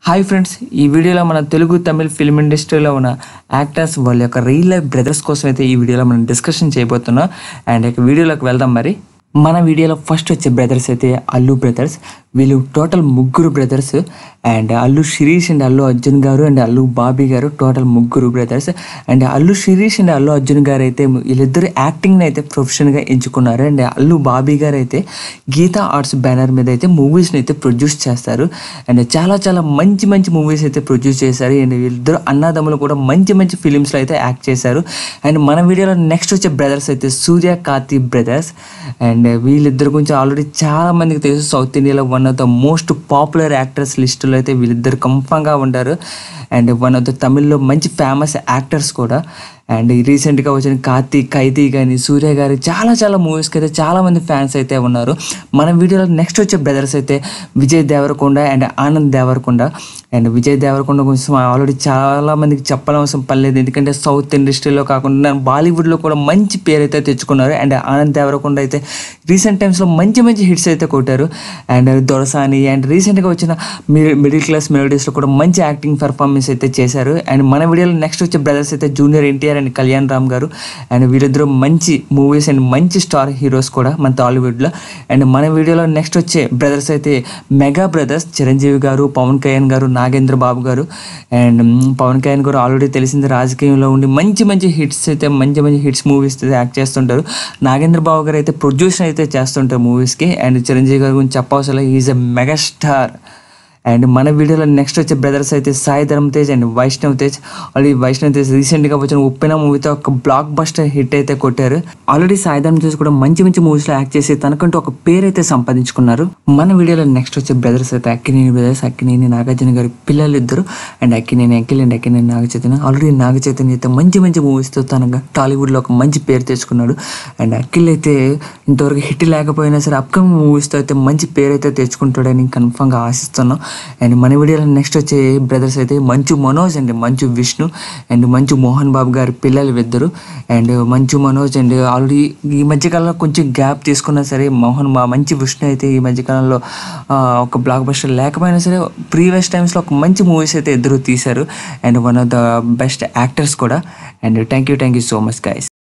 hi friends ఈ వీడియోలో మన తెలుగు తమిళ ఫిల్మ్ ఇండస్ట్రీలో ఉన్న యాక్టర్స్ వాళ్ళ యొక్క రియల్ లైఫ్ బ్రదర్స్ కోసం అయితే ఈ వీడియోలో మనం డిస్కషన్ చేయబోతున్నాం అండ్ ఇక వీడియోలోకి వెళ్దాం మరి మన వీడియోలో ఫస్ట్ వచ్చే బ్రదర్స్ అయితే అల్లు బ్రదర్స్ వీళ్ళు టోటల్ ముగ్గురు brothers and Allu Sirish and Allu Arjun garu and Allu Bobby garu total ముగ్గురు brothers and Allu Sirish and Allu Arjun garu అయితే వీళ్ళిద్దరు యాక్టింగ్ని అయితే ప్రొఫెషన్గా ఎంచుకున్నారు అండ్ అల్లు బాబీ గారు అయితే గీతా ఆర్ట్స్ బ్యానర్ మీద అయితే మూవీస్ని అయితే ప్రొడ్యూస్ చేస్తారు అండ్ చాలా చాలా మంచి మంచి మూవీస్ అయితే ప్రొడ్యూస్ చేశారు అండ్ వీళ్ళిద్దరు అన్నదమ్ములు కూడా మంచి మంచి ఫిలిమ్స్లో అయితే యాక్ట్ చేశారు అండ్ మన వీడియోలో నెక్స్ట్ వచ్చే బ్రదర్స్ అయితే సూర్య కార్తీ బ్రదర్స్ అండ్ వీళ్ళిద్దరు గురించి ఆల్రెడీ చాలా మందికి తెలుసు సౌత్ ఇండియాలో one of the most popular actors లిస్టులో అయితే వీళ్ళిద్దరు కంఫర్మ్గా ఉంటారు అండ్ వన్ ఆఫ్ ద తమిళ్లో మంచి ఫేమస్ యాక్టర్స్ కూడా అండ్ రీసెంట్గా వచ్చిన కార్తీక్ ఖైదీ కానీ సూర్య గారి చాలా చాలా మూవీస్కి అయితే చాలా మంది ఫ్యాన్స్ అయితే ఉన్నారు మన వీడియోలో నెక్స్ట్ వచ్చే బ్రదర్స్ అయితే విజయ్ దేవరకొండ అండ్ ఆనంద్ దేవరకొండ అండ్ విజయ్ దేవరకొండ గురించి ఆల్రెడీ చాలా మందికి చెప్పనవసరం పర్లేదు ఎందుకంటే సౌత్ ఇండస్ట్రీలో కాకుండా బాలీవుడ్లో కూడా మంచి పేరు అయితే తెచ్చుకున్నారు అండ్ ఆనంద్ దేవరకొండ అయితే రీసెంట్ టైమ్స్లో మంచి మంచి హిట్స్ అయితే కొట్టారు అండ్ దొరసాని అండ్ రీసెంట్గా వచ్చిన మిడిల్ క్లాస్ మెలోడీస్లో కూడా మంచి యాక్టింగ్ పర్ఫార్మెన్స్ అయితే చేశారు అండ్ మన వీడియోలో నెక్స్ట్ వచ్చే బ్రదర్స్ అయితే junior NTR and Kalyan Ram garu and వీరిద్దరూ మంచి మూవీస్ అండ్ మంచి స్టార్ హీరోస్ కూడా మన టాలీవుడ్లో అండ్ మన వీడియోలో నెక్స్ట్ వచ్చే బ్రదర్స్ అయితే మెగా బ్రదర్స్ చిరంజీవి గారు పవన్ కళ్యాణ్ గారు నాగేంద్ర బాబు గారు అండ్ పవన్ కళ్యాణ్ గారు ఆల్రెడీ తెలిసింది రాజకీయంలో ఉండి మంచి మంచి హిట్స్ అయితే మంచి మంచి హిట్స్ మూవీస్ అయితే యాక్ట్ చేస్తుంటారు నాగేంద్ర బాబు గారు అయితే ప్రొడ్యూసర్ అయితే చేస్తుంటారు మూవీస్కి అండ్ చిరంజీవి గారి గురించి చెప్పవసరం ఈజ్ ఎ మెగాస్టార్ అండ్ మన వీడియోలో నెక్స్ట్ వచ్చే బ్రదర్స్ అయితే సాయి ధరమ్ తేజ్ అండ్ వైష్ణవ్ తేజ్ ఆల్రెడీ వైష్ణవ్ తేజ్ రీసెంట్గా వచ్చిన ఉప్పెన మూవీతో ఒక బ్లాక్ బస్టర్ హిట్ అయితే కొట్టారు ఆల్రెడీ సాయి ధరమ్ తేజ్ కూడా మంచి మంచి మూవీస్లో యాక్ట్ చేసి తనకంటూ ఒక పేరు అయితే సంపాదించుకున్నారు మన వీడియోలో నెక్స్ట్ వచ్చే బ్రదర్స్ అయితే అక్కినేని బ్రదర్స్ అక్కినేని నాగార్జున గారి పిల్లలు ఇద్దరు and Akkineni Akhil and Akkineni Naga Chaitanya already Naga Chaitanya అయితే మంచి మంచి మూవీస్తో తనగా టాలీవుడ్లో ఒక మంచి పేరు తెచ్చుకున్నాడు అండ్ అఖిల్ అయితే ఇంతవరకు హిట్ లేకపోయినా సరే అప్కమింగ్ మూవీస్తో అయితే మంచి పేరు అయితే తెచ్చుకుంటాడని కన్ఫామ్గా ఆశిస్తున్నాం అండ్ మన వీడియోలో నెక్స్ట్ వచ్చే బ్రదర్స్ అయితే మంచు మనోజ్ అండ్ మంచు విష్ణు అండ్ మంచు మోహన్ బాబు గారి పిల్లలు ఇద్దరు అండ్ మంచు మనోజ్ అండ్ ఆల్రెడీ ఈ మధ్యకాలంలో కొంచెం గ్యాప్ తీసుకున్నా సరే మోహన్ బా మంచి విష్ణు అయితే ఈ మధ్యకాలంలో ఆ, ఒక బ్లాక్ బస్టర్ లేకపోయినా సరే ప్రీవియస్ టైమ్స్లో ఒక మంచి మూవీస్ అయితే ఇద్దరు తీశారు and one of the best actors కూడా and thank you thank you so much guys